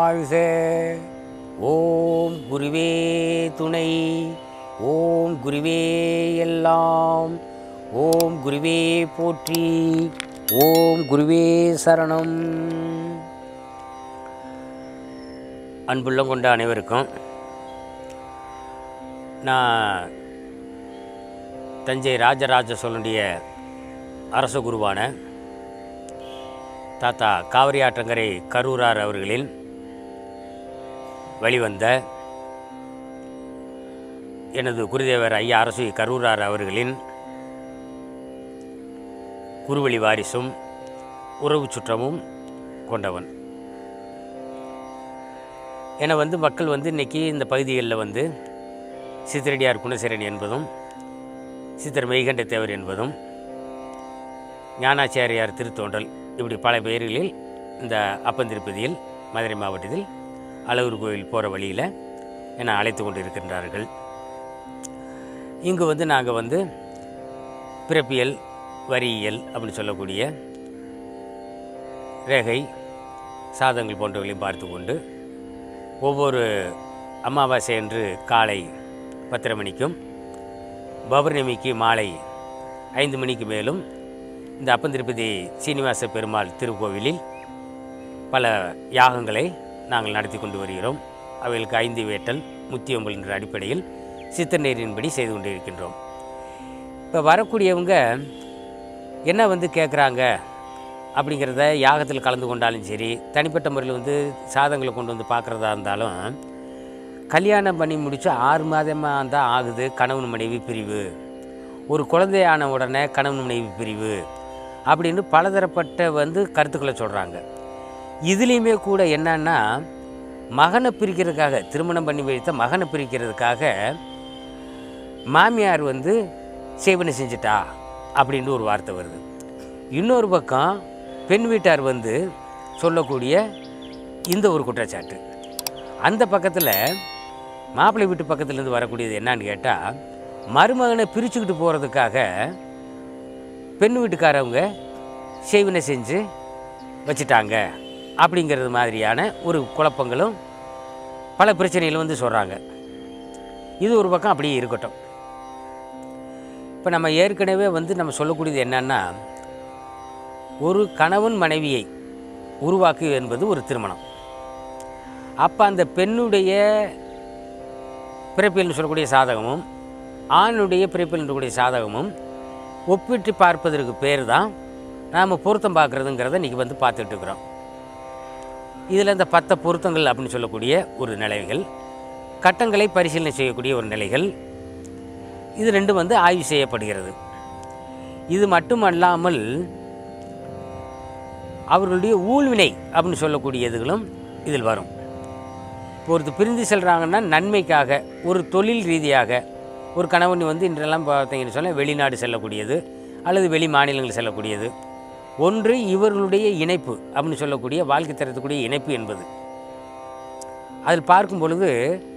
வாழ்க ஓம் குருவே துணை ஓம் குருவே எல்லாம் ஓம் குருவே போற்றி ஓம் குருவே சரணம் அன்புள்ளம் கொண்ட அனைவருக்கும் நான் தஞ்சை ராஜராஜ சோழனுடைய அரச குருவான தாத்தா காவிரி ஆற்றங்கரை கரூரார் அவர்களின் வெளிவந்த எனது குருதேவர் ஐயா அரசு கரூரார் அவர்களின் குருவழி வாரிசும் உறவு சுற்றமும் கொண்டவன் என வந்து மக்கள் வந்து இன்றைக்கி இந்த பகுதிகளில் வந்து சித்திரடியார் குணசேரன் என்பதும் சித்தர் மெய்கண்ட தேவர் என்பதும் ஞானாச்சாரியார் திருத்தோன்றல் இப்படி பல பெயர்களில் இந்த அப்பந்திருப்பதியில் மதுரை மாவட்டத்தில் அழகர் கோயில் போகிற வழியில் என்னை அழைத்து கொண்டு இருக்கின்றார்கள் இங்கு வந்து நாங்கள் வந்து பிறப்பியல் வரியியல் அப்படின்னு சொல்லக்கூடிய ரேகை சாதங்கள் போன்றவர்களையும் பார்த்து கொண்டு ஒவ்வொரு அமாவாசை அன்று காலை பத்தரை மணிக்கும் பௌர்ணமிக்கு மாலை ஐந்து மணிக்கு மேலும் இந்த அப்பந்திருப்பதி சீனிவாச பெருமாள் திருக்கோவிலில் பல யாகங்களை நாங்கள் நடத்தி கொண்டு வருகிறோம் அவைகளுக்கு ஐந்து வேட்டல் முத்தியம்பல் என்ற அடிப்படையில் சித்தநீரின்படி செய்து கொண்டு இருக்கின்றோம் இப்போ வரக்கூடியவங்க என்ன வந்து கேட்குறாங்க அப்படிங்கிறத யாகத்தில் கலந்து கொண்டாலும் சரி தனிப்பட்ட முறையில் வந்து சாதங்களை கொண்டு வந்து பார்க்குறதா இருந்தாலும் கல்யாணம் பண்ணி முடிச்சு ஆறு மாதமாக தான் ஆகுது கணவன் மனைவி பிரிவு ஒரு குழந்தை ஆன உடனே கணவன் மனைவி பிரிவு அப்படின்னு பலதரப்பட்ட வந்து கருத்துக்களை சொல்கிறாங்க இதுலேயுமே கூட என்னன்னா மகனை பிரிக்கிறதுக்காக திருமணம் பண்ணி வைத்த மகனை பிரிக்கிறதுக்காக மாமியார் வந்து சேவனை செஞ்சிட்டா அப்படின்னு ஒரு வார்த்தை வருது இன்னொரு பக்கம் பெண் வீட்டார் வந்து சொல்லக்கூடிய இந்த ஒரு குற்றச்சாட்டு அந்த பக்கத்தில் மாப்பிள்ளை வீட்டு பக்கத்துலேருந்து வரக்கூடியது என்னன்னு கேட்டால் மருமகனை பிரிச்சுக்கிட்டு போகிறதுக்காக பெண் வீட்டுக்காரவங்க செய்வினை செஞ்சு வச்சுட்டாங்க அப்படிங்கிறது மாதிரியான ஒரு குழப்பங்களும் பல பிரச்சனைகளும் வந்து சொல்கிறாங்க இது ஒரு பக்கம் அப்படியே இருக்கட்டும் இப்போ நம்ம ஏற்கனவே வந்து நம்ம சொல்லக்கூடியது என்னன்னா ஒரு கணவன் மனைவியை உருவாக்கு என்பது ஒரு திருமணம் அப்போ அந்த பெண்ணுடைய பிறப்பியல்னு சொல்லக்கூடிய சாதகமும் ஆணுடைய பிறப்பியல் சொல்லக்கூடிய சாதகமும் ஒப்பிட்டு பார்ப்பதற்கு பேர் தான் நாம் பொருத்தம் பார்க்குறதுங்கிறத இன்றைக்கி வந்து பார்த்துட்டு இருக்கிறோம் இதில் இந்த பத்த பொருத்தங்கள் அப்படின்னு சொல்லக்கூடிய ஒரு நிலைகள் கட்டங்களை பரிசீலனை செய்யக்கூடிய ஒரு நிலைகள் இது ரெண்டும் வந்து ஆய்வு செய்யப்படுகிறது இது மட்டுமல்லாமல் அவர்களுடைய ஊழ்வினை அப்படின்னு சொல்லக்கூடியதுகளும் இதில் வரும் இப்போ ஒருத்தர் பிரிந்து செல்கிறாங்கன்னா நன்மைக்காக ஒரு தொழில் ரீதியாக ஒரு கணவன் வந்து இன்றெல்லாம் பார்த்தீங்கன்னு சொன்னால் வெளிநாடு செல்லக்கூடியது அல்லது வெளி மாநிலங்கள் செல்லக்கூடியது ஒன்று இவர்களுடைய இணைப்பு அப்படின்னு சொல்லக்கூடிய வாழ்க்கை தரத்துக்கூடிய இணைப்பு என்பது அதில் பார்க்கும் பொழுது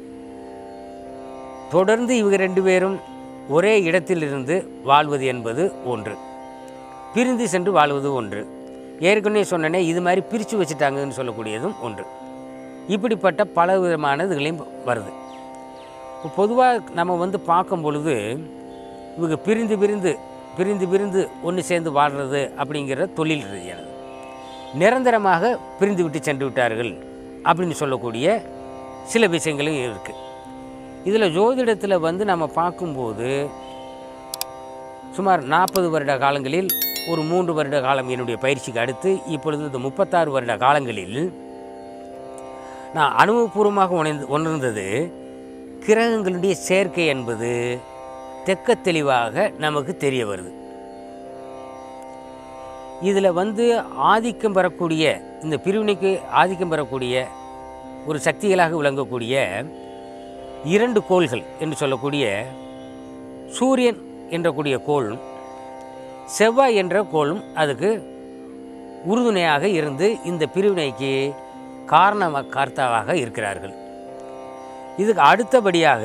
தொடர்ந்து இவங்க ரெண்டு பேரும் ஒரே இடத்திலிருந்து வாழ்வது என்பது ஒன்று பிரிந்து சென்று வாழ்வது ஒன்று ஏற்கனவே சொன்னனே இது மாதிரி பிரித்து வச்சுட்டாங்கன்னு சொல்லக்கூடியதும் ஒன்று இப்படிப்பட்ட பல விதமான இதுகளையும் வருது இப்போ பொதுவாக நம்ம வந்து பார்க்கும் பொழுது இவங்க பிரிந்து பிரிந்து பிரிந்து பிரிந்து ஒன்று சேர்ந்து வாழ்கிறது அப்படிங்கிற தொழில் ரீதியானது நிரந்தரமாக பிரிந்து விட்டு சென்று விட்டார்கள் அப்படின்னு சொல்லக்கூடிய சில விஷயங்களும் இருக்குது இதில் ஜோதிடத்தில் வந்து நம்ம பார்க்கும்போது சுமார் நாற்பது வருட காலங்களில் ஒரு மூன்று வருட காலம் என்னுடைய பயிற்சிக்கு அடுத்து இப்பொழுது இந்த முப்பத்தாறு வருட காலங்களில் நான் அனுபவபூர்வமாக உணர்ந்து உணர்ந்தது கிரகங்களுடைய சேர்க்கை என்பது தெக்க தெளிவாக நமக்கு தெரிய வருது இதில் வந்து ஆதிக்கம் பெறக்கூடிய இந்த பிரிவினைக்கு ஆதிக்கம் பெறக்கூடிய ஒரு சக்திகளாக விளங்கக்கூடிய இரண்டு கோள்கள் என்று சொல்லக்கூடிய சூரியன் என்ற கூடிய கோளும் செவ்வாய் என்ற கோளும் அதுக்கு உறுதுணையாக இருந்து இந்த பிரிவினைக்கு காரண கர்த்தாவாக இருக்கிறார்கள் இதுக்கு அடுத்தபடியாக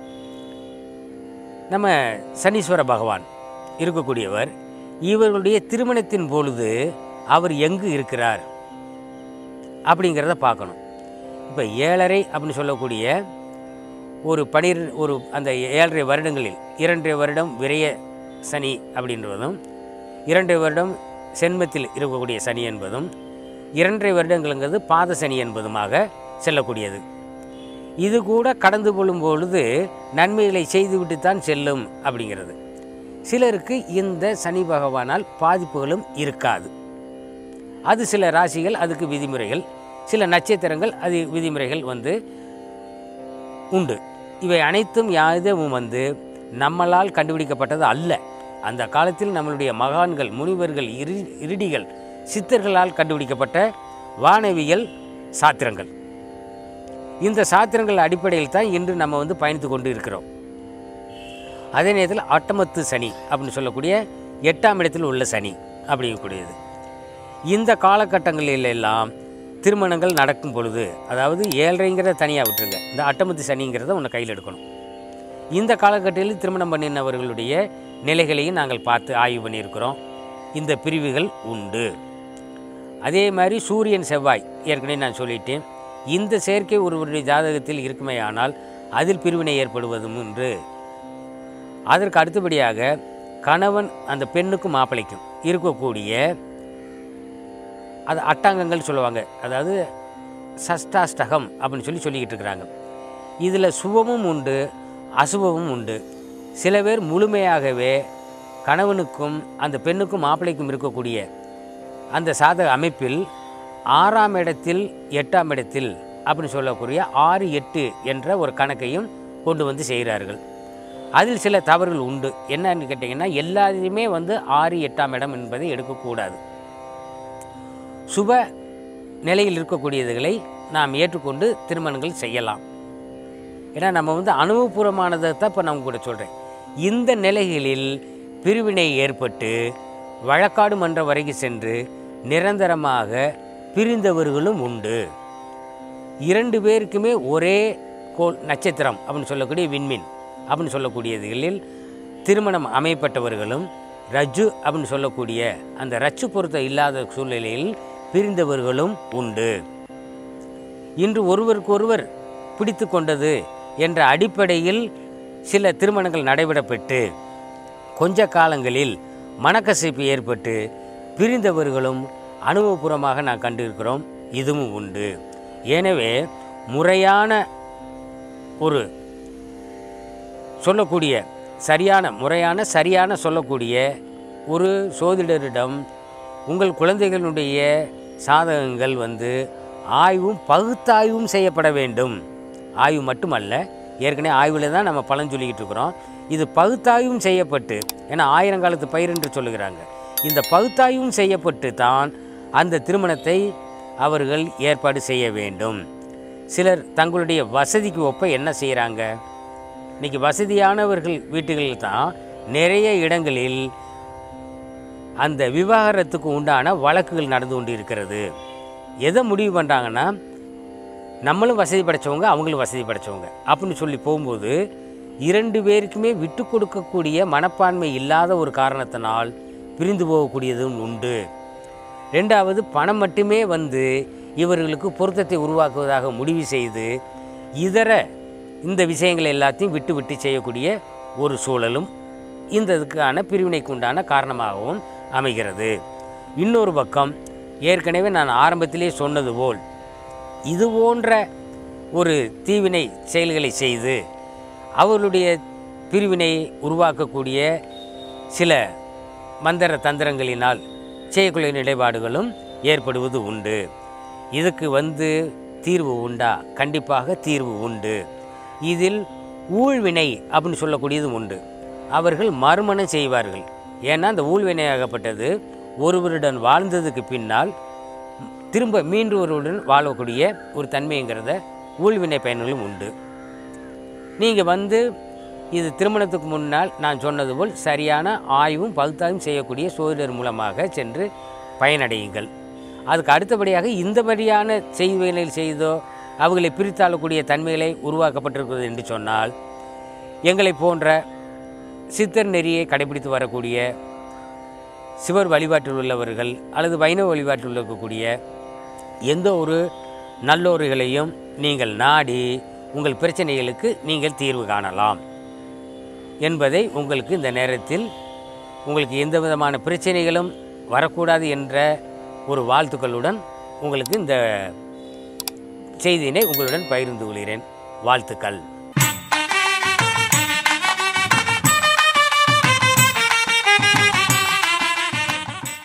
நம்ம சனீஸ்வர பகவான் இருக்கக்கூடியவர் இவர்களுடைய திருமணத்தின் பொழுது அவர் எங்கு இருக்கிறார் அப்படிங்கிறத பார்க்கணும் இப்போ ஏழரை அப்படின்னு சொல்லக்கூடிய ஒரு பனிர் ஒரு அந்த ஏழரை வருடங்களில் இரண்டரை வருடம் விரைய சனி அப்படின்றதும் இரண்டரை வருடம் சென்மத்தில் இருக்கக்கூடிய சனி என்பதும் இரண்டரை வருடங்கள்ங்கிறது பாத சனி என்பதுமாக செல்லக்கூடியது இது கூட கடந்து கொள்ளும் பொழுது நன்மைகளை செய்துவிட்டுத்தான் செல்லும் அப்படிங்கிறது சிலருக்கு இந்த சனி பகவானால் பாதிப்புகளும் இருக்காது அது சில ராசிகள் அதுக்கு விதிமுறைகள் சில நட்சத்திரங்கள் அது விதிமுறைகள் வந்து உண்டு இவை அனைத்தும் யாதவும் வந்து நம்மளால் கண்டுபிடிக்கப்பட்டது அல்ல அந்த காலத்தில் நம்மளுடைய மகான்கள் முனிவர்கள் இரு இருடிகள் சித்தர்களால் கண்டுபிடிக்கப்பட்ட வானவியல் சாத்திரங்கள் இந்த சாத்திரங்கள் அடிப்படையில் தான் இன்று நம்ம வந்து பயணித்து கொண்டு இருக்கிறோம் அதே நேரத்தில் அட்டமத்து சனி அப்படின்னு சொல்லக்கூடிய எட்டாம் இடத்தில் உள்ள சனி அப்படிங்கக்கூடியது இந்த காலகட்டங்களில் எல்லாம் திருமணங்கள் நடக்கும் பொழுது அதாவது ஏழரைங்கிறத தனியாக விட்டுருங்க இந்த அட்டமத்து சனிங்கிறத ஒன்று கையில் எடுக்கணும் இந்த காலகட்டத்தில் திருமணம் பண்ணினவர்களுடைய நிலைகளையும் நாங்கள் பார்த்து ஆய்வு பண்ணியிருக்கிறோம் இந்த பிரிவுகள் உண்டு அதே மாதிரி சூரியன் செவ்வாய் ஏற்கனவே நான் சொல்லிட்டேன் இந்த சேர்க்கை ஒருவருடைய ஜாதகத்தில் இருக்குமே ஆனால் அதில் பிரிவினை ஏற்படுவதும் உண்டு அதற்கு அடுத்தபடியாக கணவன் அந்த பெண்ணுக்கும் மாப்பிளைக்கும் இருக்கக்கூடிய அது அட்டாங்கங்கள் சொல்லுவாங்க அதாவது சஷ்டாஷ்டகம் அப்படின்னு சொல்லி சொல்லிக்கிட்டு இருக்கிறாங்க இதில் சுபமும் உண்டு அசுபமும் உண்டு சில பேர் முழுமையாகவே கணவனுக்கும் அந்த பெண்ணுக்கும் மாப்பிள்ளைக்கும் இருக்கக்கூடிய அந்த சாதக அமைப்பில் ஆறாம் இடத்தில் எட்டாம் இடத்தில் அப்படின்னு சொல்லக்கூடிய ஆறு எட்டு என்ற ஒரு கணக்கையும் கொண்டு வந்து செய்கிறார்கள் அதில் சில தவறுகள் உண்டு என்னன்னு கேட்டிங்கன்னா எல்லாத்தையுமே வந்து ஆறு எட்டாம் இடம் என்பதை எடுக்கக்கூடாது சுப நிலையில் இருக்கக்கூடியதுகளை நாம் ஏற்றுக்கொண்டு திருமணங்கள் செய்யலாம் ஏன்னா நம்ம வந்து அனுபவபூர்வமானதை தான் இப்போ நான் கூட சொல்கிறேன் இந்த நிலைகளில் பிரிவினை ஏற்பட்டு வழக்காடு மன்றம் வரைக்கும் சென்று நிரந்தரமாக பிரிந்தவர்களும் உண்டு இரண்டு பேருக்குமே ஒரே கோள் நட்சத்திரம் அப்படின்னு சொல்லக்கூடிய விண்மீன் அப்படின்னு சொல்லக்கூடியதுகளில் திருமணம் அமையப்பட்டவர்களும் ரஜ்ஜு அப்படின்னு சொல்லக்கூடிய அந்த ரச்சு பொருத்தம் இல்லாத சூழ்நிலையில் பிரிந்தவர்களும் உண்டு இன்று ஒருவருக்கொருவர் பிடித்து கொண்டது என்ற அடிப்படையில் சில திருமணங்கள் நடைபெறப்பட்டு கொஞ்ச காலங்களில் மனக்கசைப்பு ஏற்பட்டு பிரிந்தவர்களும் அனுபவபூர்வமாக நான் கண்டிருக்கிறோம் இதுவும் உண்டு எனவே முறையான ஒரு சொல்லக்கூடிய சரியான முறையான சரியான சொல்லக்கூடிய ஒரு சோதிடரிடம் உங்கள் குழந்தைகளுடைய சாதகங்கள் வந்து ஆய்வும் பகுத்தாய்வும் செய்யப்பட வேண்டும் ஆய்வு மட்டுமல்ல ஏற்கனவே ஆய்வில் தான் நம்ம பலன் சொல்லிக்கிட்டு இருக்கிறோம் இது பகுத்தாய்வும் செய்யப்பட்டு ஏன்னா ஆயிரங்காலத்து பயிர் என்று சொல்லுகிறாங்க இந்த பகுத்தாய்வும் செய்யப்பட்டு தான் அந்த திருமணத்தை அவர்கள் ஏற்பாடு செய்ய வேண்டும் சிலர் தங்களுடைய வசதிக்கு ஒப்ப என்ன செய்கிறாங்க இன்னைக்கு வசதியானவர்கள் வீட்டுகளில் தான் நிறைய இடங்களில் அந்த விவாகரத்துக்கு உண்டான வழக்குகள் நடந்து கொண்டு இருக்கிறது எதை முடிவு பண்ணுறாங்கன்னா நம்மளும் வசதி படைச்சவங்க அவங்களும் வசதி படைச்சவங்க அப்படின்னு சொல்லி போகும்போது இரண்டு பேருக்குமே விட்டு கொடுக்கக்கூடிய மனப்பான்மை இல்லாத ஒரு காரணத்தினால் பிரிந்து போகக்கூடியதும் உண்டு ரெண்டாவது பணம் மட்டுமே வந்து இவர்களுக்கு பொருத்தத்தை உருவாக்குவதாக முடிவு செய்து இதர இந்த விஷயங்களை எல்லாத்தையும் விட்டு விட்டு செய்யக்கூடிய ஒரு சூழலும் இந்த இதுக்கான பிரிவினைக்கு உண்டான காரணமாகவும் அமைகிறது இன்னொரு பக்கம் ஏற்கனவே நான் ஆரம்பத்திலே சொன்னது போல் இது போன்ற ஒரு தீவினை செயல்களை செய்து அவர்களுடைய பிரிவினை உருவாக்கக்கூடிய சில மந்திர தந்திரங்களினால் செய்யக்கூடிய நிலைப்பாடுகளும் ஏற்படுவது உண்டு இதுக்கு வந்து தீர்வு உண்டா கண்டிப்பாக தீர்வு உண்டு இதில் ஊழ்வினை அப்படின்னு சொல்லக்கூடியதும் உண்டு அவர்கள் மறுமணம் செய்வார்கள் ஏன்னா அந்த ஊழ்வினையாகப்பட்டது ஒருவருடன் வாழ்ந்ததுக்கு பின்னால் திரும்ப மீண்டும் ஒருவருடன் வாழக்கூடிய ஒரு தன்மைங்கிறத ஊழ்வினை பயன்களும் உண்டு நீங்கள் வந்து இது திருமணத்துக்கு முன்னால் நான் சொன்னது போல் சரியான ஆய்வும் பகுத்தாயும் செய்யக்கூடிய சோதரர் மூலமாக சென்று பயனடையுங்கள் அதுக்கு அடுத்தபடியாக இந்த மாதிரியான செய்திகளை செய்தோ அவர்களை பிரித்தாளக்கூடிய தன்மைகளை உருவாக்கப்பட்டிருக்கிறது என்று சொன்னால் எங்களை போன்ற சித்தர் நெறியை கடைபிடித்து வரக்கூடிய சிவர் வழிபாட்டில் உள்ளவர்கள் அல்லது வைணவ வழிபாட்டில் இருக்கக்கூடிய எந்த ஒரு நல்லோர்களையும் நீங்கள் நாடி உங்கள் பிரச்சனைகளுக்கு நீங்கள் தீர்வு காணலாம் என்பதை உங்களுக்கு இந்த நேரத்தில் உங்களுக்கு எந்த விதமான பிரச்சனைகளும் வரக்கூடாது என்ற ஒரு வாழ்த்துக்களுடன் உங்களுக்கு இந்த செய்தியினை உங்களுடன் பகிர்ந்து கொள்கிறேன் வாழ்த்துக்கள்